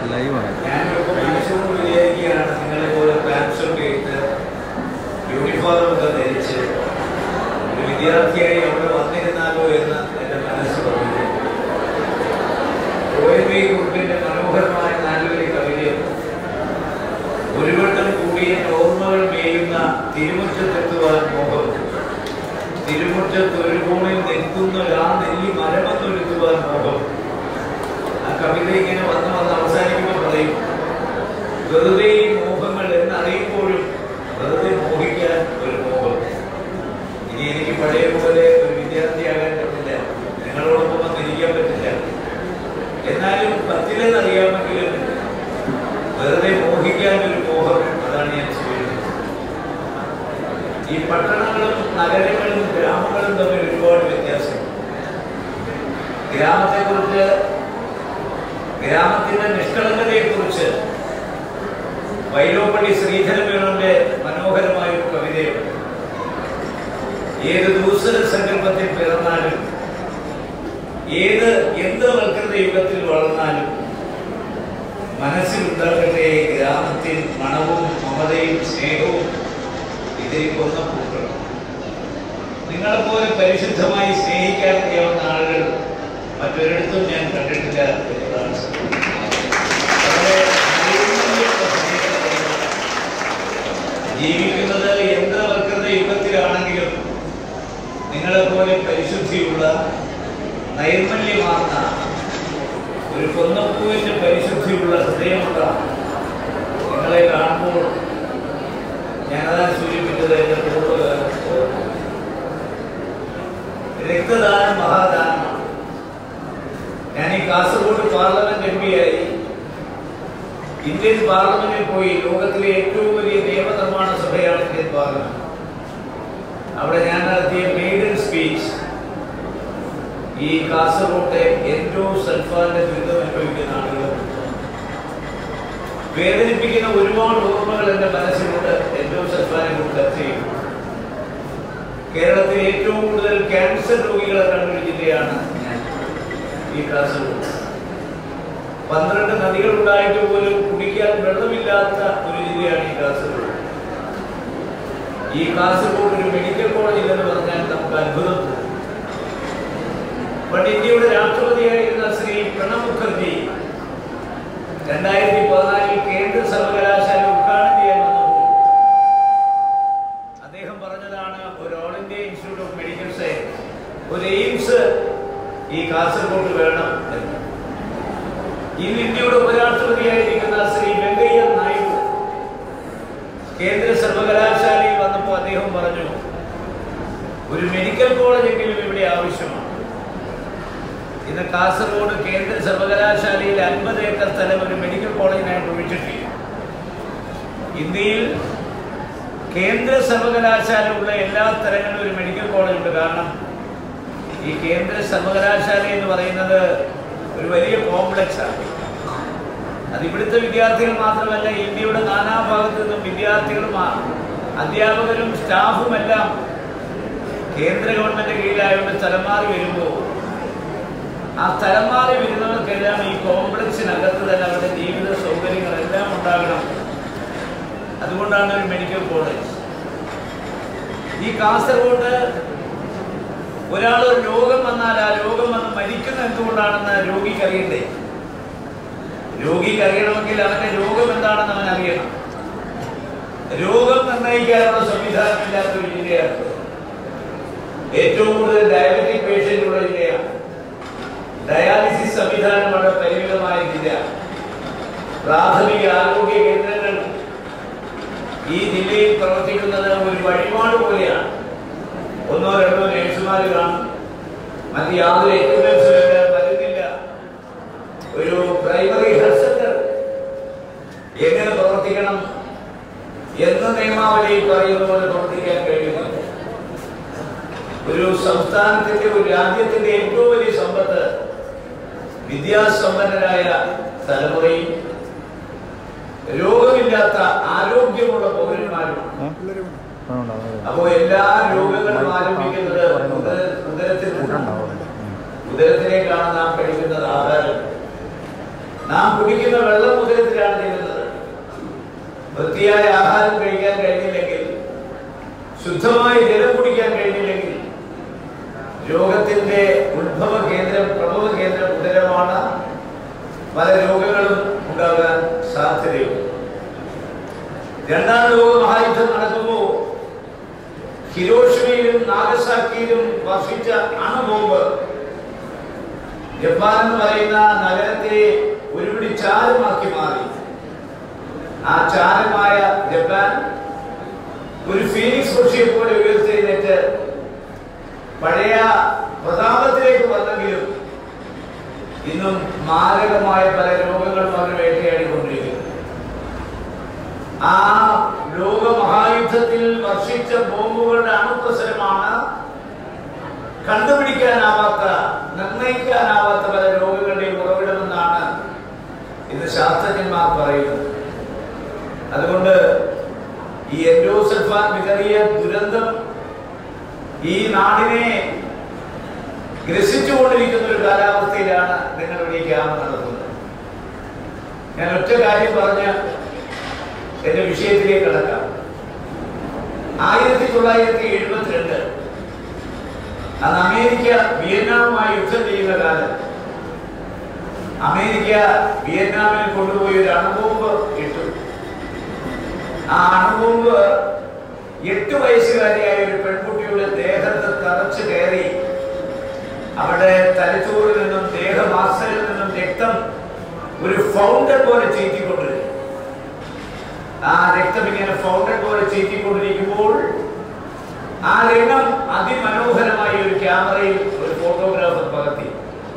ലൈവാണ് ഞാനിപ്പോൾ മനസ്സുകൊണ്ട് വിചാരിക്കുകയാണ് നിങ്ങളെ പോലെ പാൻസൊക്കെ ഇട്ട് യൂണിഫോം ഒക്കെ ധരിച്ച് ഒരു വിദ്യാർത്ഥിയായി അവിടെ വന്നിരുന്നാലോ എന്ന് എൻ്റെ മനസ്സ് പറഞ്ഞു ഒ എൻ വി കുറിപ്പിൻ്റെ മനോഹരമായ നാലുവരി കവിതയും ഒരു വട്ടം കൂടിയ ഓർമ്മകൾ മേയുന്ന തിരുമുറ്റത്തെത്തുവാൻ മോഹം തിരുമുറ്റത്ത് ഒരു കോണിൽ നിൽക്കുന്ന ആ നെല്ലി മരമെന്നൊരുത്തുവാൻ മോഹം ആ കവിത ഇങ്ങനെ വന്ന് വന്ന് അവസാനിക്കുമ്പോൾ പറയും വെറുതെ ഈ മോഹങ്ങൾ എന്നറിയുമ്പോഴും വെറുതെ മോഹിക്കാൻ ഒരു മോഹം ഇനി എനിക്ക് പഴയ പോലെ ഒരു വിദ്യാർത്ഥിയാകാൻ പറ്റില്ല നിങ്ങളോടൊപ്പം വന്നിരിക്കാൻ പറ്റില്ല എന്നാലും പറ്റില്ലെന്നറിയാമെങ്കിലും വെറുതെ മോഹിക്കാൻ ഒരു മോഹം അതാണ് ഞാൻ ചെയ്യുന്നത് ഈ പട്ടണങ്ങളും നഗരങ്ങളും ഗ്രാമങ്ങളും തമ്മിൽ ഒരുപാട് വ്യത്യാസമുണ്ട് ഗ്രാമത്തെക്കുറിച്ച് ഗ്രാമത്തിന്റെ നിഷ്കളങ്കതയെക്കുറിച്ച് വൈലോപ്പള്ളി ശ്രീധരമേണന്റെ മനോഹരമായ ഒരു കവിതയുണ്ട് ഏത് ദൂസര സങ്കല്പത്തിൽ പിറന്നാലും ഏത് യന്ത്രവൽകൃത യുഗത്തിൽ വളർന്നാലും മനസ്സിലുണ്ടാകട്ടെ ഗ്രാമത്തിൽ മണവും മമതയും സ്നേഹവും ഇതിൽ കൊന്ന പൂക്കളും നിങ്ങളെപ്പോലെ പരിശുദ്ധമായി സ്നേഹിക്കാൻ അറിയാവുന്ന ആളുകൾ മറ്റൊരിടത്തും ഞാൻ കണ്ടിട്ടില്ല എന്നതാണ് സത്യം. വളരെ നൈർമല്യമുള്ള സ്നേഹത്തിലാണ് ജീവിക്കുന്നത് യന്ത്രവൽകൃത യുഗത്തിലാണെങ്കിലും നിങ്ങളെപ്പോലെ പരിശുദ്ധിയുള്ള നൈർമല്യമാർന്ന ഒരു കൊന്നപ്പൂവിന്റെ പരിശുദ്ധിയുള്ള ഹൃദയമുള്ള നിങ്ങളെ കാണുമ്പോൾ ഞാനതാ സൂചിപ്പിച്ചത് എന്റെ പൂർവ്വകാലം രക്തദാനം മഹാദാനമാണ് ഞാൻ ഈ കാസർഗോഡ് പാർലമെന്റ് എം ആയി ഇന്ത്യൻ പാർലമെന്റിൽ പോയി ലോകത്തിലെ ഏറ്റവും വലിയ നിയമനിർമ്മാണ സഭയാണ് ഇന്ത്യൻ പാർലമെന്റ് അവിടെ ഞാൻ നടത്തിയ മെയ്ഡൻ സ്പീച്ച് ഈ കാസർഗോട്ടെ എൻഡോ സൽഫാന്റെ ദുരിതം അനുഭവിക്കുന്ന ആളുകൾ വേദനിപ്പിക്കുന്ന ഒരുപാട് ഓർമ്മകൾ എന്റെ മനസ്സിലുണ്ട് എൻഡോ സൽഫാനെ കുറിച്ച് ചർച്ച ചെയ്യും കേരളത്തിൽ ഏറ്റവും കൂടുതൽ ക്യാൻസർ രോഗികളെ കണ്ടൊരു ജില്ലയാണ് ഞാൻ ഈ കാസർഗോഡ് പന്ത്രണ്ട് നദികൾ ഉണ്ടായിട്ട് പോലും കുടിക്കാൻ വെള്ളമില്ലാത്ത ഒരു ജില്ലയാണ് ഈ കാസർഗോഡ് ഈ കാസർഗോഡ് ഒരു മെഡിക്കൽ കോളേജ് ഇല്ലെന്ന് പറഞ്ഞാൽ നമുക്ക് അത്ഭുതം തോന്നും പണ്ട് ഇന്ത്യയുടെ രാഷ്ട്രപതിയായിരുന്ന ശ്രീ പ്രണബ് മുഖർജി രണ്ടായിരത്തി പതിനാലിൽ കേന്ദ്ര സർവകലാശാല ഉദ്ഘാടനം ചെയ്യാൻ വന്നപ്പോൾ അദ്ദേഹം പറഞ്ഞതാണ് ഒരു all India institute of medical science ഒരു എയിംസ് ഈ കാസർഗോഡ് വേണം എന്ന് ഇന്ന് ഇന്ത്യയുടെ ഉപരാഷ്ട്രപതിയായിരിക്കുന്ന ശ്രീ വെങ്കയ്യ നായിഡു കേന്ദ്ര സർവകലാശാലയിൽ വന്നപ്പോൾ അദ്ദേഹം പറഞ്ഞു ഒരു മെഡിക്കൽ കോളേജെങ്കിലും ഇവിടെ ആവശ്യമാണ് ഇന്ന് കാസർഗോഡ് കേന്ദ്ര സർവകലാശാലയിൽ അൻപത് ഏക്കർ സ്ഥലം ഒരു മെഡിക്കൽ കോളേജിനായിട്ട് ഒഴിച്ചിട്ടില്ല ഇന്ത്യയിൽ കേന്ദ്ര സർവകലാശാല ഉള്ള എല്ലാ സ്ഥലങ്ങളിലും ഒരു മെഡിക്കൽ കോളേജ് ഉണ്ട് കാരണം ഈ കേന്ദ്ര സർവകലാശാല എന്ന് പറയുന്നത് ഒരു വലിയ കോംപ്ലക്സ് ആണ് അത് ഇവിടുത്തെ വിദ്യാർത്ഥികൾ മാത്രമല്ല ഇന്ത്യയുടെ നാനാഭാഗത്തു നിന്നും വിദ്യാർത്ഥികളും ആ- അധ്യാപകരും സ്റ്റാഫും എല്ലാം കേന്ദ്ര ഗവൺമെന്റ് കീഴിലായതുകൊണ്ട് സ്ഥലം മാറി വരുമ്പോൾ ആ സ്ഥലം മാറി വരുന്നവർക്കെല്ലാം ഈ കോംപ്ലക്സിനകത്ത് തന്നെ അവരുടെ ജീവിത സൗകര്യങ്ങളെല്ലാം ഉണ്ടാകണം അതുകൊണ്ടാണ് ഒരു മെഡിക്കൽ കോളേജ് ഈ കാസർഗോഡ് ഒരാൾ ഒരു രോഗം വന്നാൽ ആ രോഗം വന്ന് മരിക്കുന്നത് എന്തുകൊണ്ടാണെന്ന് രോഗിക്ക് അറിയണ്ടേ രോഗിക്ക് അറിയണമെങ്കിൽ അവന്റെ രോഗം എന്താണെന്ന് അവൻ അറിയണം രോഗം നിർണ്ണയിക്കാനുള്ള സംവിധാനം ഇല്ലാത്ത ഒരു ജില്ലയാണ് ഏറ്റവും കൂടുതൽ ഡയബറ്റിക് പേഷ്യന്റ് ഉള്ള ജില്ലയാണ് ഡയാലിസിസ് സംവിധാനം വളരെ പരിമിതമായ ജില്ല പ്രാഥമിക ആരോഗ്യ കേന്ദ്രങ്ങൾ ഈ ജില്ലയിൽ പ്രവർത്തിക്കുന്നത് ഒരു വഴിപാട് പോലെയാണ് ഒന്നോ രണ്ടോ നേഴ്സുമാർ കാണും മറ്റ് യാതൊരു എക്യുപ്മെന്റ്സും ഇല്ല മരുന്നില്ല ഒരു പ്രൈമറി ഹെൽത്ത് സെന്റർ എങ്ങനെ പ്രവർത്തിക്കണം എന്ന് നിയമാവലി പറയുന്ന പോലെ പ്രവർത്തിക്കാൻ കഴിയുന്നു ഒരു സംസ്ഥാനത്തിന്റെ ഒരു രാജ്യത്തിന്റെ ഏറ്റവും വലിയ സമ്പത്ത് വിദ്യാസമ്പന്നരായ തലമുറയും രോഗമില്ലാത്ത ആരോഗ്യമുള്ള പൗരന്മാരുമാണ് അപ്പോ എല്ലാ രോഗങ്ങളും ആരംഭിക്കുന്നത് ഉദര- ഉദരത്തിൽ നിന്നാണ്. ഉദരത്തിലേക്കാണ് നാം കഴിക്കുന്നത് ആഹാരം നാം കുടിക്കുന്ന വെള്ളം വൃത്തിയായ ആഹാരം കഴിക്കാൻ കഴിഞ്ഞില്ലെങ്കിൽ ശുദ്ധമായ ജലം കുടിക്കാൻ കഴിഞ്ഞില്ലെങ്കിൽ രോഗത്തിന്റെ ഉത്ഭവ കേന്ദ്രം പ്രഭവ കേന്ദ്രം ഉദരമാണ് പല രോഗങ്ങളും ഉണ്ടാകാൻ സാധ്യതയുണ്ട് രണ്ടാം ലോക മഹായുദ്ധം നടക്കുമ്പോൾ ഹിരോഷിമയിലും നാഗസാക്കിയിലും വർഷിച്ച അണുബോംബ് ജപ്പാൻ എന്ന് പറയുന്ന നഗരത്തെ ഒരുപിടി ചാരമാക്കി മാറി ആ ചാരമായ ജപ്പാൻ ഒരു ഫീനിക്സ് പക്ഷിയെ പോലെ ഉയർത്തെഴുന്നേറ്റ് പഴയ പ്രതാപത്തിലേക്ക് വന്നെങ്കിലും ഇന്നും മാരകമായ പല രോഗങ്ങളും അവർ വേട്ടയാടിക്കൊണ്ടിരിക്കുന്നു ആ ലോകമഹായുദ്ധത്തിൽ വർഷിച്ച ബോംബുകളുടെ അണുപ്രസരമാണ് കണ്ടുപിടിക്കാനാവാത്ത നിർണയിക്കാനാവാത്ത പല രോഗങ്ങളുടെയും ഉറവിടമെന്നാണ് ഇന്ന് ശാസ്ത്രജ്ഞന്മാർ പറയുന്നത് അതുകൊണ്ട് ഈ എൻഡോസൽഫാൻ വിതറിയ ദുരന്തം ഈ നാടിനെ ഗ്രസിച്ചുകൊണ്ടിരിക്കുന്ന ഒരു കാലാവസ്ഥയിലാണ് നിങ്ങളുടെ ഈ ക്യാമ്പ് നടത്തുന്നത് ഞാൻ ഒറ്റ കാര്യം പറഞ്ഞ് എന്റെ വിഷയത്തിലേക്ക് കടക്കാം ആയിരത്തി തൊള്ളായിരത്തി എഴുപത്തിരണ്ട് അന്ന് അമേരിക്ക വിയറ്റ്നാമുമായി യുദ്ധം ചെയ്യുന്ന കാലം അമേരിക്ക വിയറ്റ്നാമിൽ കൊണ്ടുപോയി ഒരു അണുബോംബ് ഇട്ടു ആ അണുബോംബ് എട്ട് വയസ്സുകാരിയായ ഒരു പെൺകുട്ടിയുടെ ദേഹത്ത് തറച്ചു കയറി അവിടെ തലച്ചോറിൽ നിന്നും ദേഹമാസലിൽ നിന്നും രക്തം ഒരു ഫൗണ്ടൻ പോലെ ചീറ്റിക്കൊണ്ടിരുന്നു ആ രക്തം ഇങ്ങനെ ഫൗണ്ടൻ പോലെ ചീറ്റിക്കൊണ്ടിരിക്കുമ്പോൾ ആ രംഗം അതിമനോഹരമായ ഒരു ക്യാമറയിൽ ഒരു ഫോട്ടോഗ്രാഫർ പകർത്തി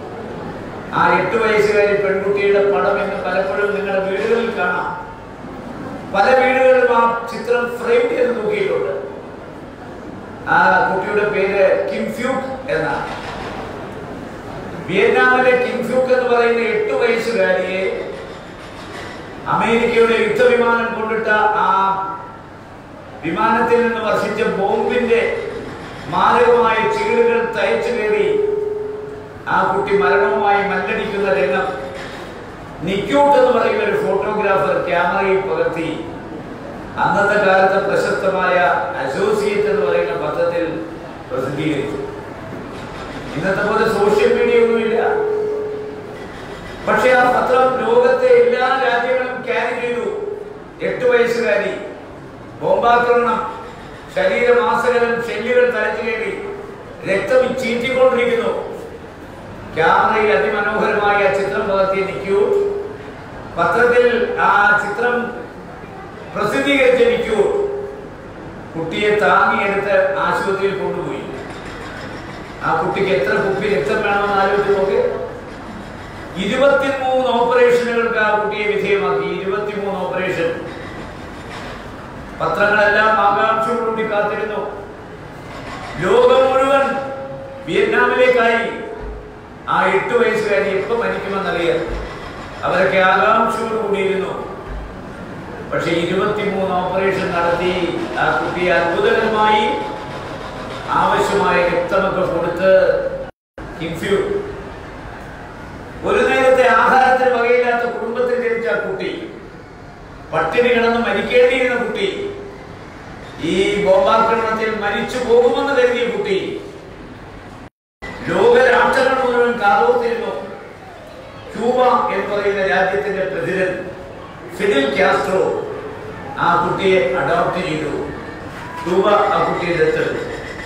ആ എട്ട് വയസ്സുകാരി പെൺകുട്ടിയുടെ പടം ഇന്ന് പലപ്പോഴും നിങ്ങളുടെ വീടുകളിൽ കാണാം പല വീടുകളിലും ആ ചിത്രം ഫ്രെയിം ചെയ്ത് നോക്കിയിട്ടുണ്ട് ആ കുട്ടിയുടെ പേര് കിം ഫ്യൂക്ക് എന്നാണ് വിയറ്റ്നാമിലെ കിം ഫ്യൂക്ക് എന്ന് പറയുന്ന എട്ട് വയസ്സുകാരിയെ അമേരിക്കയുടെ യുദ്ധവിമാനം കൊണ്ടിട്ട ആ വിമാനത്തിൽ നിന്ന് വർഷിച്ച ബോംബിന്റെ മാരകമായ ചീടുകൾ തയ്ച്ചു കയറി ആ കുട്ടി മരണവുമായി മല്ലടിക്കുന്ന രംഗം നിക്യൂട്ട് എന്ന് പറയുന്ന ഒരു ഫോട്ടോഗ്രാഫർ ക്യാമറയിൽ പകർത്തി അന്നത്തെ കാലത്ത് പ്രശസ്തമായ അസോസിയേറ്റ് എന്ന് പറയുന്ന പത്രത്തിൽ പ്രസിദ്ധീകരിച്ചു ഇന്നത്തെ പോലെ സോഷ്യൽ മീഡിയ ഒന്നുമില്ല പക്ഷെ ആ പത്രം ലോകത്തെ എല്ലാ രാജ്യങ്ങളും ക്യാരി ചെയ്തു എട്ട് വയസ്സുകാരി ബോംബാക്രമണം ശരീരമാസകലം ഷെല്ലുകൾ തലച്ചു കയറി രക്തം ചീറ്റിക്കൊണ്ടിരിക്കുന്നു ക്യാമറയിൽ അതിമനോഹരമായ ചിത്രം പകർത്തി നിൽക്കൂ പത്രത്തിൽ ആ ചിത്രം പ്രസിദ്ധീകരിച്ച് നിൽക്കൂ കുട്ടിയെ താങ്ങിയെടുത്ത് ആശുപത്രിയിൽ കൊണ്ടുപോയി ആ കുട്ടിക്ക് എത്ര കുപ്പി രക്തം വേണമെന്ന് ആലോചിച്ച് നോക്ക് ഇരുപത്തിമൂന്ന് ഓപ്പറേഷനുകൾക്ക് ആ കുട്ടിയെ വിധേയമാക്കി ഇരുപത്തിമൂന്ന് ഓപ്പറേഷൻ പത്രങ്ങളെല്ലാം ആകാംക്ഷയോടുകൂടി കാത്തിരുന്നു ലോകം മുഴുവൻ വിയറ്റ്നാമിലേക്കായി ആ എട്ട് വയസ്സുകാരി എപ്പോ മരിക്കുമെന്നറിയാം അവരൊക്കെ ആകാംക്ഷയോടുകൂടിയിരുന്നു പക്ഷെ ഇരുപത്തിമൂന്ന് ഓപ്പറേഷൻ നടത്തി ആ കുട്ടിയെ അത്ഭുതകരമായി ആവശ്യമായ രക്തമൊക്കെ കൊടുത്ത് ഇൻഫ്യൂ ഒരു നേരത്തെ ആഹാരത്തിന് വകയില്ലാത്ത കുടുംബത്തിൽ ജനിച്ച ആ കുട്ടി പട്ടിണി കിടന്ന് മരിക്കേണ്ടിയിരുന്ന കുട്ടി ഈ ബോംബാക്രമണത്തിൽ മരിച്ചു പോകുമെന്ന് കരുതിയ കുട്ടി ലോകരാഷ്ട്രങ്ങൾ മുഴുവൻ കാതോർത്തിരുന്നു ക്യൂബ എന്ന് പറയുന്ന രാജ്യത്തിന്റെ പ്രസിഡന്റ് ഫിഡിൽ കാസ്ട്രോ ആ കുട്ടിയെ അഡോപ്റ്റ് ചെയ്തു ക്യൂബ ആ കുട്ടിയെ ദത്തെടുത്തു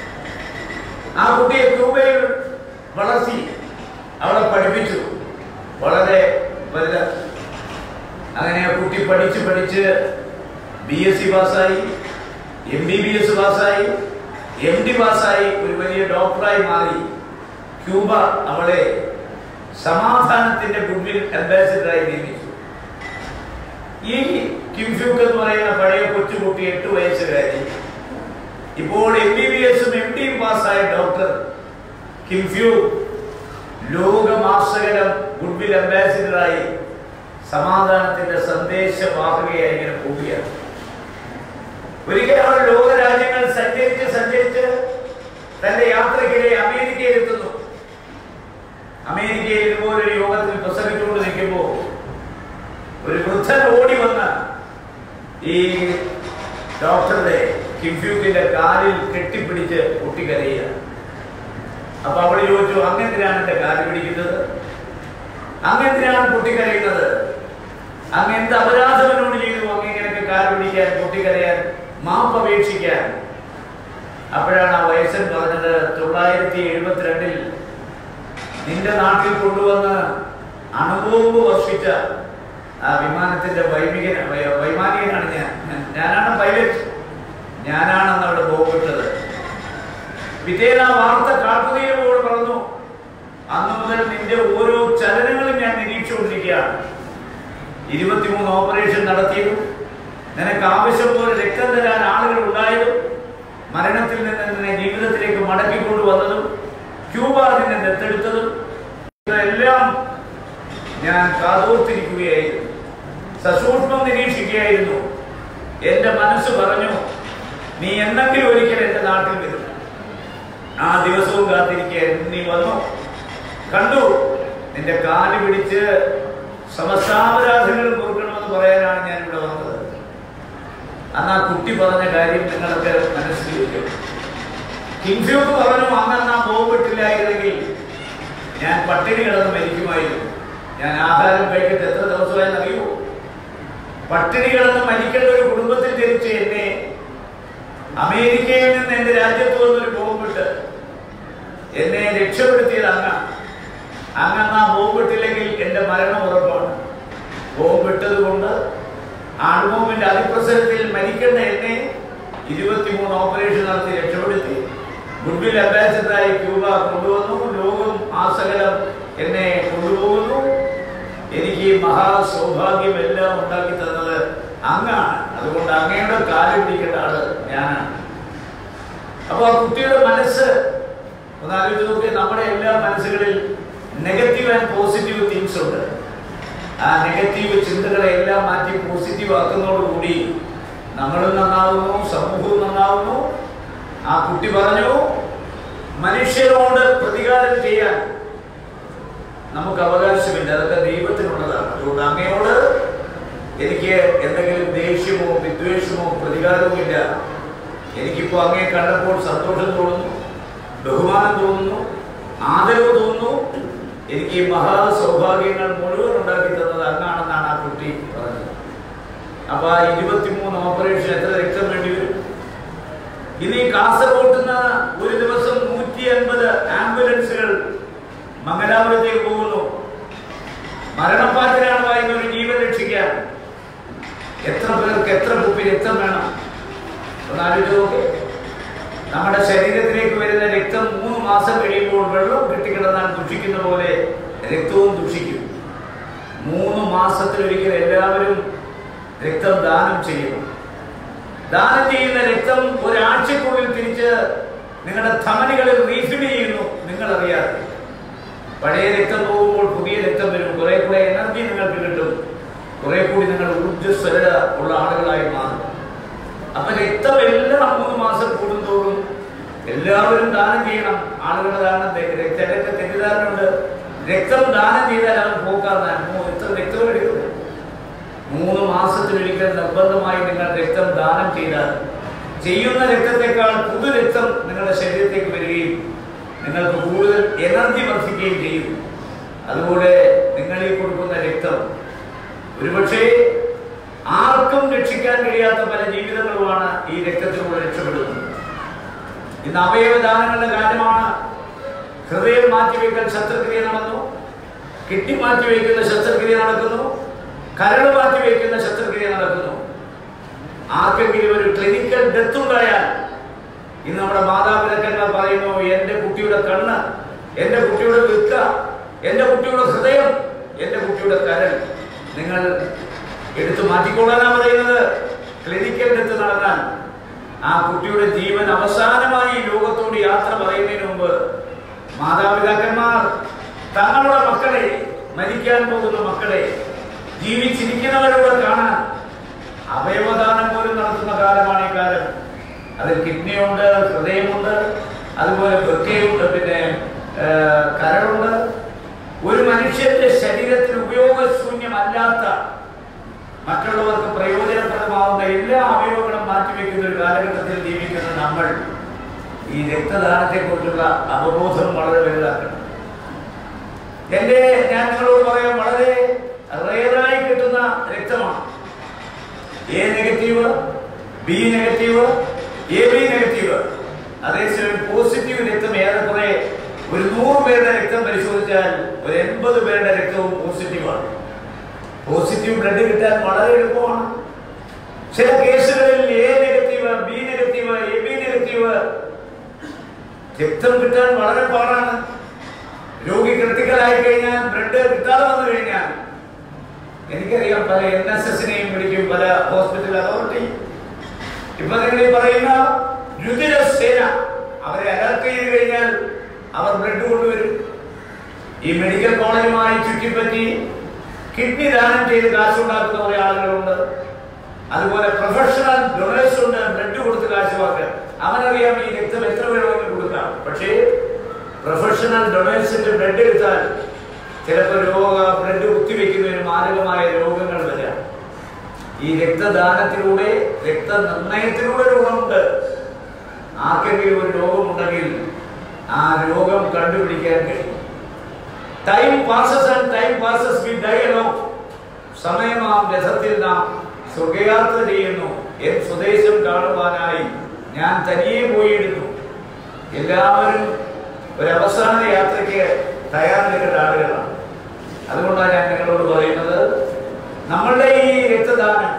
ആ കുട്ടിയെ ക്യൂബയിൽ വളർത്തി അവളെ പഠിപ്പിച്ചു വളരെ വലുത അങ്ങനെ ആ കുട്ടി പഠിച്ച് പഠിച്ച് ബി എസ് സി പാസ്സായി എം ബി ബി എസ് പാസ്സായി എം ഡി പാസ്സായി ഒരു വലിയ ഡോക്ടറായി മാറി ക്യൂബ അവളെ സമാധാനത്തിന്റെ ഗുഡ്വിൽ അംബാസിഡറായി നിയമിച്ചു ഈ കിംഫ്യൂക്ക് എന്ന് പറയുന്ന പഴയ കൊച്ചുകുട്ടി എട്ട് വയസ്സുകാരി ഇപ്പോൾ എം ബി ബി എസും എം ഡിയും പാസ്സായ ഡോക്ടർ കിംഫ്യൂ ലോകമാസകലം ഗുഡ്വിൽ അംബാസിഡറായി സമാധാനത്തിന്റെ സന്ദേശവാഹകയായി ഇങ്ങനെ പോവുകയാണ് ഒരിക്കൽ അവൾ ലോകരാജ്യങ്ങൾ സഞ്ചരിച്ച് സഞ്ചരിച്ച് തന്റെ യാത്രക്കിടെ അമേരിക്കയിൽ എത്തുന്നു അമേരിക്കയിൽ ഇതുപോലൊരു യോഗത്തിൽ പ്രസംഗിച്ചുകൊണ്ട് നിൽക്കുമ്പോൾ ഒരു വൃദ്ധൻ ഓടി വന്ന് ഈ ഡോക്ടറുടെ കിംഫ്യൂക്കിന്റെ കാലിൽ കെട്ടിപ്പിടിച്ച് കുട്ടി കരയുക അപ്പൊ അവള് ചോദിച്ചു അങ്ങെന്തിനാണ് എന്റെ കാല് പിടിക്കുന്നത് അങ്ങെന്തിനാണ് കുട്ടി കരയുന്നത് അങ്ങ് എന്ത് അപരാധവനോട് ചെയ്തു അങ്ങ് ഇങ്ങനെയൊക്കെ കാല് പിടിക്കാൻ കുട്ടി കരയാൻ മാപ്പ് അപേക്ഷിക്കാൻ അപ്പോഴാണ് ആ വയസ്സൻ പറഞ്ഞത് തൊള്ളായിരത്തി എഴുപത്തിരണ്ടിൽ നിന്റെ നാട്ടിൽ കൊണ്ടുവന്ന് അണുബോംബ് വർഷിച്ച ആ വിമാനത്തിന്റെ വൈമികന വൈ- വൈമാനികനാണ് ഞാൻ ഞാൻ- ഞാനാണ് പൈലറ്റ് ഞാനാണെന്ന് അവിടെ ബോംബിട്ടത് പിറ്റേന്ന് ആ വാർത്ത കാട്ടുതീരമോട് പറഞ്ഞു അന്ന് മുതൽ നിന്റെ ഓരോ ചലനങ്ങളും ഞാൻ നിരീക്ഷിച്ചുകൊണ്ടിരിക്കുകയാണ് ഇരുപത്തിമൂന്ന് ഓപ്പറേഷൻ നടത്തിയതും നിനക്ക് ആവശ്യം പോലെ രക്തം തരാൻ ആളുകൾ ഉണ്ടായതും മരണത്തിൽ നിന്ന് നിന്നെ ജീവിതത്തിലേക്ക് മടക്കിക്കൊണ്ടുവന്നതും ക്യൂബ നിന്നെ ദത്തെടുത്തതും ഇതെല്ലാം ഞാൻ കാതോർത്തിരിക്കുകയായിരുന്നു സസൂക്ഷ്മം നിരീക്ഷിക്കുകയായിരുന്നു എന്റെ മനസ്സ് പറഞ്ഞു നീ എന്തെങ്കിലും ഒരിക്കൽ എന്റെ നാട്ടിൽ വരും ആ ദിവസവും കാത്തിരിക്കുകയായിരുന്നു നീ വന്നു കണ്ടു നിന്റെ കാല് പിടിച്ച് സമസ്താപരാധങ്ങൾ കൊടുക്കണമെന്ന് പറയാനാണ് ഞാൻ ഇവിടെ വന്നത് അന്ന് ആ കുട്ടി പറഞ്ഞ കാര്യം നിങ്ങളൊക്കെ മനസ്സിൽ വയ്ക്കും കിങ്ഫ്യൂക്ക് പറഞ്ഞു അന്ന് ആ ബോംബിട്ടില്ലായിരുന്നെങ്കിൽ ഞാൻ പട്ടിണി കിടന്ന് മരിക്കുമായിരുന്നു ഞാൻ ആഹാരം കഴിച്ചിട്ട് എത്ര ദിവസമായെന്ന് അറിയുമോ പട്ടിണി കിടന്ന് മരിക്കേണ്ട ഒരു കുടുംബത്തിൽ ജനിച്ച എന്നെ അമേരിക്കയിൽ നിന്ന് എന്റെ രാജ്യത്ത് വന്നൊരു ബോംബിട്ട് എന്നെ രക്ഷപ്പെടുത്തിയത് അങ്ങ അങ്ങ് ആ ബോംബിട്ടില്ലെങ്കിൽ എന്റെ മരണം ഉറപ്പാണ് ബോംബിട്ടത് കൊണ്ട് ആൺബോംബിന്റെ അതിപ്രസരത്തിൽ മരിക്കേണ്ട എന്നെ ഇരുപത്തിമൂന്ന് ഓപ്പറേഷൻ നടത്തി രക്ഷപ്പെടുത്തി ഗുഡ്വിൽ അംബാസിഡറായി ക്യൂബ കൊണ്ടുവന്നു ലോകം ആ സകലം എന്നെ കൊണ്ടുപോകുന്നു എനിക്ക് ഈ മഹാസൗഭാഗ്യം എല്ലാം ഉണ്ടാക്കി തന്നത് അങ്ങാണ് അതുകൊണ്ട് അങ്ങയുടെ കാല് പിടിക്കേണ്ട ആള് ഞാനാണ് അപ്പൊ ആ കുട്ടിയുടെ മനസ്സ് ഒന്ന് ആലോചിച്ച് നോക്കി നമ്മുടെ എല്ലാ മനസ്സുകളിൽ നെഗറ്റീവ് ആൻഡ് പോസിറ്റീവ് തിങ്സ് ഉണ്ട് ആ നെഗറ്റീവ് ചിന്തകളെ എല്ലാം മാറ്റി പോസിറ്റീവ് ആക്കുന്നതോടുകൂടി നമ്മളും നന്നാവുന്നു സമൂഹവും നന്നാവുന്നു ആ കുട്ടി പറഞ്ഞു മനുഷ്യരോട് പ്രതികാരം ചെയ്യാൻ നമുക്ക് അവകാശമില്ല അതൊക്കെ ദൈവത്തിനുള്ളതാണ് അതുകൊണ്ട് അങ്ങയോട് എനിക്ക് എന്തെങ്കിലും ദേഷ്യമോ വിദ്വേഷമോ പ്രതികാരമോ ഇല്ല എനിക്കിപ്പോ അങ്ങയെ കണ്ടപ്പോൾ സന്തോഷം തോന്നുന്നു ബഹുമാനം തോന്നുന്നു ആദരവ് തോന്നുന്നു എനിക്ക് ഈ മഹാസൗഭാഗ്യങ്ങൾ മുഴുവൻ ഉണ്ടാക്കി തന്നത് അങ്ങാണെന്നാണ് ആ കുട്ടി പറഞ്ഞത് അപ്പൊ ആ ഇരുപത്തിമൂന്ന് ഓപ്പറേഷൻ എത്ര രക്തം വേണ്ടി വരും ഇനി കാസർഗോഡ് നിന്ന് ഒരു ദിവസം നൂറ്റി അൻപത് ആംബുലൻസുകൾ മംഗലാപുരത്തേക്ക് പോകുന്നു മരണപ്പാറ്റിലാണ് വായുന്ന ഒരു ജീവൻ രക്ഷിക്കാൻ എത്ര പേർക്ക് എത്ര കുപ്പി രക്തം വേണം ഒന്ന് ആലോചിച്ച് നോക്കേ നമ്മുടെ ശരീരത്തിലേക്ക് വരുന്ന രക്തം മൂന്ന് മാസം കഴിയുമ്പോൾ വെള്ളം കെട്ടിക്കിടന്നാൽ ദുഷിക്കുന്ന പോലെ രക്തവും ദുഷിക്കും മൂന്ന് മാസത്തിലൊരിക്കൽ എല്ലാവരും രക്തം ദാനം ചെയ്യണം ദാനം ചെയ്യുന്ന രക്തം ഒരാഴ്ചക്കുള്ളിൽ തിരിച്ച് നിങ്ങളുടെ ധമനികളിൽ റീഫിൽ ചെയ്യുന്നു നിങ്ങൾ അറിയാതെ പഴയ രക്തം പോകുമ്പോൾ പുതിയ രക്തം വരും കുറെ കൂടെ എനർജി നിങ്ങൾക്ക് കിട്ടും കുറെ കൂടി നിങ്ങൾ ഊർജ്ജസ്വലത ഉള്ള ആളുകളായി മാറും അപ്പൊ രക്തം എല്ലാം മൂന്ന് മാസം കൂടുന്തോറും എല്ലാവരും ദാനം ചെയ്യണം ആളുകളുടെ ദാനം തെ- ര- ചിലർക്ക് തെറ്റിദ്ധാരണയുണ്ട് രക്തം ദാനം ചെയ്താൽ അവൻ പോക്കാന്നാണ് മൂ- എത്ര രക്തം എടുക്കുന്നത് മൂന്ന് മാസത്തിലൊരിക്കൽ നിർബന്ധമായി നിങ്ങൾ രക്തം ദാനം ചെയ്താൽ ചെയ്യുന്ന രക്തത്തെക്കാൾ പുതു രക്തം നിങ്ങളുടെ ശരീരത്തേക്ക് വരികയും നിങ്ങൾക്ക് കൂടുതൽ എനർജി വർദ്ധിക്കുകയും ചെയ്യും അതുപോലെ നിങ്ങൾ ഈ കൊടുക്കുന്ന രക്തം ഒരുപക്ഷേ ആർക്കും രക്ഷിക്കാൻ കഴിയാത്ത പല ജീവിതങ്ങളുമാണ് ഈ രക്തത്തിലൂടെ രക്ഷപ്പെടുന്നത് ഇന്ന് അവയവദാനങ്ങളുടെ കാലമാണ് ഹൃദയം മാറ്റിവെക്കൽ ശസ്ത്രക്രിയ നടന്നു കിഡ്നി മാറ്റിവെക്കുന്ന ശസ്ത്രക്രിയ നടക്കുന്നു കരൾ മാറ്റിവെക്കുന്ന ശസ്ത്രക്രിയ നടക്കുന്നു ആർക്കെങ്കിലും ഒരു ക്ലിനിക്കൽ ഡെത്ത് ഉണ്ടായാൽ ഇന്ന് നമ്മുടെ മാതാപിതാക്കന്മാർ പറയുന്നു എന്റെ കുട്ടിയുടെ കണ്ണ് എന്റെ കുട്ടിയുടെ വൃക്ക എന്റെ കുട്ടിയുടെ ഹൃദയം എന്റെ കുട്ടിയുടെ കരൾ നിങ്ങൾ എടുത്തു മാറ്റിക്കൊള്ളാനാ പറയുന്നത് ക്ലിനിക്കൽ ഡെത്ത് നടന്നാൽ ആ കുട്ടിയുടെ ജീവൻ അവസാനമായി ഈ ലോകത്തോട് യാത്ര പറയുന്നതിന് മുമ്പ് മാതാപിതാക്കന്മാർ തങ്ങളുടെ മക്കളെ മരിക്കാൻ പോകുന്ന മക്കളെ ജീവിച്ചിരിക്കുന്നവരോട് കാണാൻ അവയവദാനം പോലും നടത്തുന്ന കാലമാണ് ഈ കാലം അതിൽ കിഡ്നിയുണ്ട് ഹൃദയമുണ്ട് അതുപോലെ വൃക്കയുണ്ട് പിന്നെ ആ, കരളുണ്ട് ഒരു മനുഷ്യന്റെ ശരീരത്തിൽ ഉപയോഗശൂന്യമല്ലാത്ത മറ്റുള്ളവർക്ക് പ്രയോജനപ്രദമാവുന്ന വയ്ക്കുന്ന ഒരു കാലഘട്ടത്തിൽ ജീവിക്കുന്ന നമ്മൾ ഈ രക്തദാനത്തെക്കുറിച്ചുള്ള അവബോധം വളരെ വലുതാക്കണം എന്റെ ഞാൻ നിങ്ങളോട് പറയാം വളരെ റെയറായി കിട്ടുന്ന രക്തമാണ് A negative B negative A B negative അതേസമയം പോസിറ്റീവ് രക്തം ഏറെക്കുറെ ഒരു നൂറ് പേരുടെ രക്തം പരിശോധിച്ചാൽ ഒരു എൺപത് പേരുടെ രക്തവും പോസിറ്റീവാണ് പോസിറ്റീവ് ബ്ലഡ് കിട്ടാൻ വളരെ എളുപ്പമാണ് ചില കേസുകളിൽ A negative B negative A B negative രക്തം കിട്ടാൻ വളരെ പാടാണ് രോഗി ക്രിട്ടിക്കലായി കഴിഞ്ഞാൽ ബ്ലഡ് കിട്ടാതെ വന്നു കഴിഞ്ഞാൽ എനിക്കറിയാം പല എൻ എസ് എസിനെയും വിളിക്കും പല ഹോസ്പിറ്റൽ അതോറിറ്റി ഇപ്പൊ നിങ്ങൾ ഈ പറയുന്ന രുതിര സേന അവരെ അലർട്ട് ചെയ്ത് കഴിഞ്ഞാൽ അവർ ബ്ലഡ് കൊണ്ടുവരും ഈ മെഡിക്കൽ കോളേജുമായി ചുറ്റിപ്പറ്റി കിഡ്നി ദാനം ചെയ്ത് കാശുണ്ടാക്കുന്ന കുറെ ആളുകളുണ്ട് അതുപോലെ പ്രൊഫഷണൽ ഡൊണേഴ്സ് ഉണ്ട് ബ്ലഡ് കൊടുത്ത് കാശ് വാക്കാൻ അവനറിയാം ഈ രക്തം എത്ര വേണമെങ്കിലും കൊടുക്കാം പക്ഷേ പ്രൊഫഷണൽ ഡൊണേഴ്സിന്റെ ബ്ലഡ് എടുത്താൽ ചിലപ്പോൾ രോഗ ബ്ലഡ് കുത്തിവെക്കുന്നതിന് മാരകമായ രോഗങ്ങൾ വരാം ഈ രക്തദാനത്തിലൂടെ രക്തനിർണയത്തിലൂടെ രോഗമുണ്ട് ആർക്കെങ്കിലും ഒരു രോഗമുണ്ടെങ്കിൽ ആ രോഗം കണ്ടുപിടിക്കാൻ കഴിയും time passes and time passes we die alone സമയമാം രഥത്തിൽ നാം സ്വർഗയാത്ര ചെയ്യുന്നു എൻ സ്വദേശം കാണുവാനായി ഞാൻ തനിയെ പോയിരുന്നു എല്ലാവരും ഒരു അവസാന യാത്രയ്ക്ക് തയ്യാറെടുക്കേണ്ട ആളുകളാണ് അതുകൊണ്ടാണ് ഞാൻ നിങ്ങളോട് പറയുന്നത് നമ്മളുടെ ഈ രക്തദാനം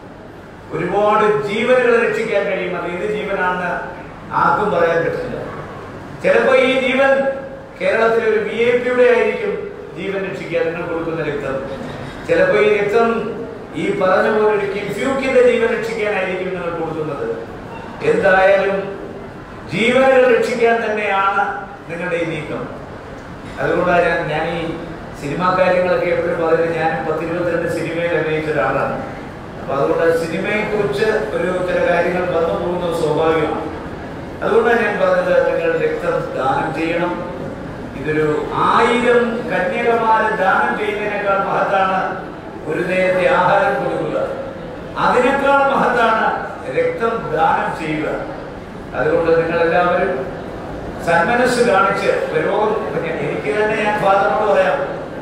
ഒരുപാട് ജീവനുകൾ രക്ഷിക്കാൻ കഴിയും അത് ഏത് ജീവനാണെന്ന് ആർക്കും പറയാൻ പറ്റില്ല ചിലപ്പോൾ ഈ ജീവൻ കേരളത്തിലെ ഒരു വി ഐ പിയുടെ ആയിരിക്കും ജീവൻ രക്ഷിക്കാൻ നിങ്ങൾ കൊടുക്കുന്ന രക്തം ചിലപ്പോൾ ഈ രക്തം ഈ പറഞ്ഞ പോലെ ഒരു കിഫ്യൂക്കിന്റെ ജീവൻ രക്ഷിക്കാനായിരിക്കും നിങ്ങൾ കൊടുക്കുന്നത് എന്തായാലും ജീവനുകൾ രക്ഷിക്കാൻ തന്നെയാണ് നിങ്ങളുടെ ഈ നീക്കം അതുകൊണ്ടാണ് ഞാൻ ഞാൻ ഈ സിനിമാ കാര്യങ്ങളൊക്കെ എപ്പോഴും പറയുന്നത് ഞാൻ പത്തിരുപത്തിരണ്ട് സിനിമയിൽ അഭിനയിച്ച ഒരാളാണ് അപ്പൊ അതുകൊണ്ട് സിനിമയെ കുറിച്ച് ഒരു ചില കാര്യങ്ങൾ വന്നു പോകുന്നത് സ്വാഭാവികമാണ് അതുകൊണ്ടാണ് ഞാൻ പറഞ്ഞത് നിങ്ങൾ രക്തം ദാനം ചെയ്യണം ഇതൊരു ആയിരം കന്യകമാരെ ദാനം ചെയ്യുന്നതിനേക്കാൾ മഹത്താണ് ഒരു നേരത്തെ ആഹാരം കൊടുക്കുക അതിനേക്കാൾ മഹത്താണ് രക്തം ദാനം ചെയ്യുക അതുകൊണ്ട് നിങ്ങൾ എല്ലാവരും സന്മനസ് കാണിച്ച് രോഗം എനിക്ക് തന്നെ ഞാൻ ഫാദറിനോട് പറയാം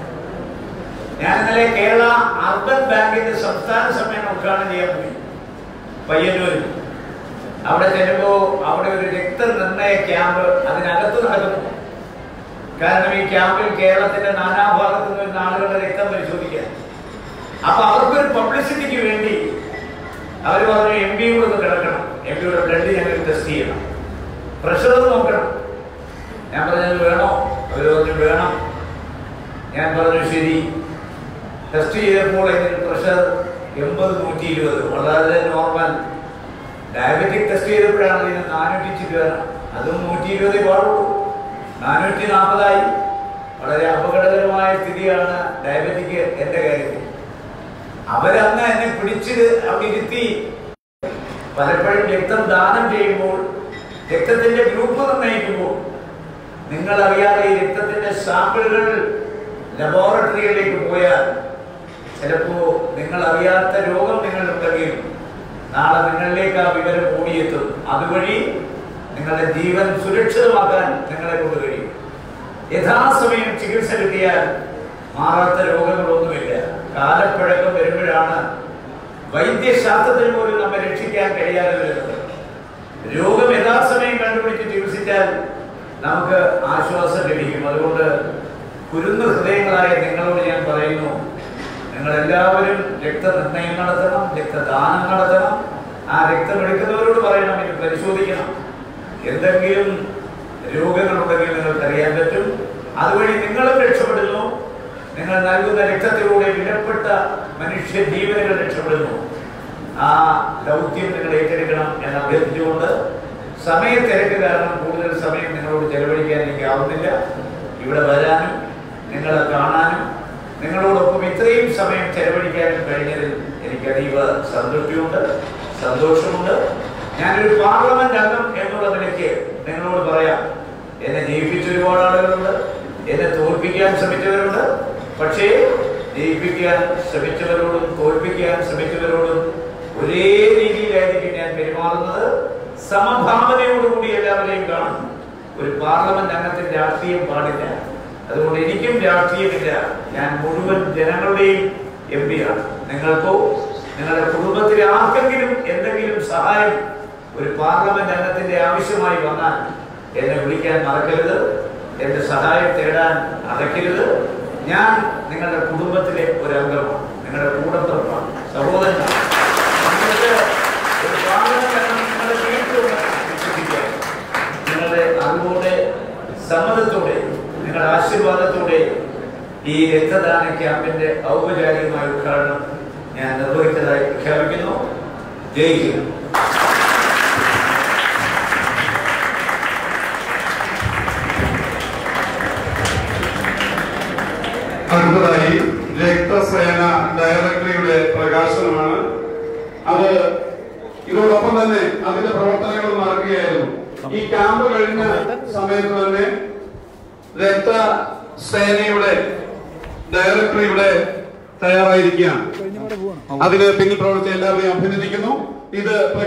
ഞാൻ ഇന്നലെ കേരള അർബൻ ബാങ്കിന്റെ സംസ്ഥാന സമ്മേളനം ഉദ്ഘാടനം ചെയ്യാൻ പോയി പയ്യന്നൂരിൽ അവിടെ ചെല്ലുമ്പോ അവിടെ ഒരു രക്തനിർണയ ക്യാമ്പ് അതിനകത്ത് നടക്കുന്നു കാരണം ഈ ക്യാമ്പിൽ കേരളത്തിന്റെ നാനാഭാഗത്തു നിന്ന് വരുന്ന ആളുകളുടെ രക്തം പരിശോധിക്കാൻ അപ്പൊ അവർക്കൊരു പബ്ലിസിറ്റിക്ക് വേണ്ടി അവർ പറഞ്ഞു എം പി കൂടെ ഒന്ന് കിടക്കണം എം പിയുടെ ബ്ലഡ് ഞങ്ങൾക്ക് ടെസ്റ്റ് ചെയ്യണം പ്രഷർ നോക്കണം ഞാൻ പറഞ്ഞത് വേണോ അവർ പറഞ്ഞു വേണം ഞാൻ പറഞ്ഞു ശരി ടെസ്റ്റ് ചെയ്തപ്പോൾ എനിക്ക് പ്രഷർ എൺപത് നൂറ്റി ഇരുപത് വളരെ നോർമൽ ഡയബറ്റിക് ടെസ്റ്റ് ചെയ്തപ്പോഴാണ് ഇതിന് നാനൂറ്റി ചില്ലുവാന അതും നൂറ്റി ഇരുപതേ പാടുള്ളൂ നാനൂറ്റി നാൽപ്പതായി വളരെ അപകടകരമായ സ്ഥിതിയാണ് ഡയബറ്റിക് എന്റെ കാര്യത്തിൽ അവരന്ന് എന്നെ പിടിച്ച് അവിടെ ഇരുത്തി പലപ്പോഴും രക്തം ദാനം ചെയ്യുമ്പോൾ രക്തത്തിന്റെ ഗ്രൂപ്പ് നിർണ്ണയിക്കുമ്പോൾ നിങ്ങൾ അറിയാതെ ഈ രക്തത്തിന്റെ സാമ്പിളുകൾ ലബോറട്ടറികളിലേക്ക് പോയാൽ ചിലപ്പോ നിങ്ങൾ അറിയാത്ത രോഗം നിങ്ങളുണ്ടെങ്കിൽ നാളെ നിങ്ങളിലേക്ക് ആ വിവരം ഓടിയെത്തും അതുവഴി നിങ്ങളുടെ ജീവൻ സുരക്ഷിതമാക്കാൻ നിങ്ങളെ കൊണ്ട് കഴിയും യഥാസമയം ചികിത്സ കിട്ടിയാൽ മാറാത്ത രോഗങ്ങളൊന്നുമില്ല കാലപ്പഴക്കം വരുമ്പോഴാണ് വൈദ്യശാസ്ത്രത്തിൽ പോലും നമ്മെ രക്ഷിക്കാൻ കഴിയാതെ വരുന്നത് രോഗം യഥാസമയം കണ്ടുപിടിച്ച് ചികിത്സിച്ചാൽ നമുക്ക് ആശ്വാസം ലഭിക്കും അതുകൊണ്ട് കുരുന്ന് ഹൃദയങ്ങളായ നിങ്ങളോട് ഞാൻ പറയുന്നു നിങ്ങൾ എല്ലാവരും രക്തനിർണയം നടത്തണം രക്തദാനം നടത്തണം ആ രക്തം എടുക്കുന്നവരോട് പറയണം ഇത് പരിശോധിക്കണം എന്തെങ്കിലും രോഗങ്ങളുണ്ടെങ്കിൽ നിങ്ങൾക്ക് അറിയാൻ പറ്റും അതുവഴി നിങ്ങളും രക്ഷപ്പെടുന്നു നിങ്ങൾ നൽകുന്ന രക്തത്തിലൂടെ വിലപ്പെട്ട മനുഷ്യ ജീവനുകൾ രക്ഷപ്പെടുന്നു ആ ദൗത്യം നിങ്ങൾ ഏറ്റെടുക്കണം എന്ന് അഭ്യർത്ഥിച്ചുകൊണ്ട് സമയത്തിരക്ക് കാരണം കൂടുതൽ സമയം നിങ്ങളോട് ചെലവഴിക്കാൻ എനിക്ക് ആവുന്നില്ല ഇവിടെ വരാനും നിങ്ങളെ കാണാനും നിങ്ങളോടൊപ്പം ഇത്രയും സമയം ചെലവഴിക്കാനും കഴിഞ്ഞതിൽ എനിക്ക് അതീവ സന്തുഷ്ടിയുണ്ട് സന്തോഷമുണ്ട് ഞാനൊരു പാർലമെന്റ് അംഗം എന്നുള്ള നിലയ്ക്ക് നിങ്ങളോട് പറയാം എന്നെ ജയിപ്പിച്ച ഒരുപാട് ആളുകളുണ്ട് എന്നെ തോൽപ്പിക്കാൻ ശ്രമിച്ചവരുണ്ട് പക്ഷേ ജയിപ്പിക്കാൻ ശ്രമിച്ചവരോടും തോൽപ്പിക്കാൻ ശ്രമിച്ചവരോടും ഒരേ രീതിയിലായിരിക്കും ഞാൻ പെരുമാറുന്നത് പെരുമാറുന്നത് സമഭാവനയോടുകൂടി എല്ലാവരെയും കാണും ഒരു പാർലമെന്റ് അംഗത്തിന് രാഷ്ട്രീയം പാടില്ല അതുകൊണ്ട് എനിക്കും രാഷ്ട്രീയമില്ല ഞാൻ മുഴുവൻ ജനങ്ങളുടെയും എം പിയാണ് നിങ്ങൾക്കോ നിങ്ങളുടെ കുടുംബത്തിലെ ആർക്കെങ്കിലും എന്തെങ്കിലും സഹായം ഒരു പാർലമെന്റ് അംഗത്തിന്റെ ആവശ്യമായി വന്നാൽ എന്നെ വിളിക്കാൻ മറക്കരുത് എന്റെ സഹായം തേടാൻ അടയ്ക്കരുത് ഞാൻ നിങ്ങളുടെ കുടുംബത്തിലെ ഒരു അംഗമാണ് നിങ്ങളുടെ കൂടപ്പിറപ്പാണ് സഹോദരനാണ് നിങ്ങൾക്ക് ഒരു പാർലമെന്റ് അംഗം നിങ്ങളുടെ വീട്ടിലുണ്ടെന്ന് വിശ്വസിക്കാം നിങ്ങളുടെ അറിവോടെ സമ്മതത്തോടെ നിങ്ങളുടെ ആശീർവാദത്തോടെ ഈ രക്തദാന ക്യാമ്പിന്റെ ഔപചാരികമായ ഉദ്ഘാടനം ഞാൻ നിർവഹിച്ചതായി പ്രഖ്യാപിക്കുന്നു ജയ് ഹിന്ദ് അടുത്തതായി രക്തസേന ഡയറക്ടറിയുടെ പ്രകാശനമാണ് അത് ഇതോടൊപ്പം തന്നെ അതിന്റെ പ്രവർത്തനങ്ങൾ നടക്കുകയായിരുന്നു ഈ ക്യാമ്പ് കഴിഞ്ഞ സമയത്ത് തന്നെ രക്തസേനയുടെ ഡയറക്ടർ ഇവിടെ തയ്യാറായിരിക്കുകയാണ് അതിന് പിന്നിൽ പ്രവർത്തിച്ച എല്ലാവരെയും അഭിനന്ദിക്കുന്നു ഇത്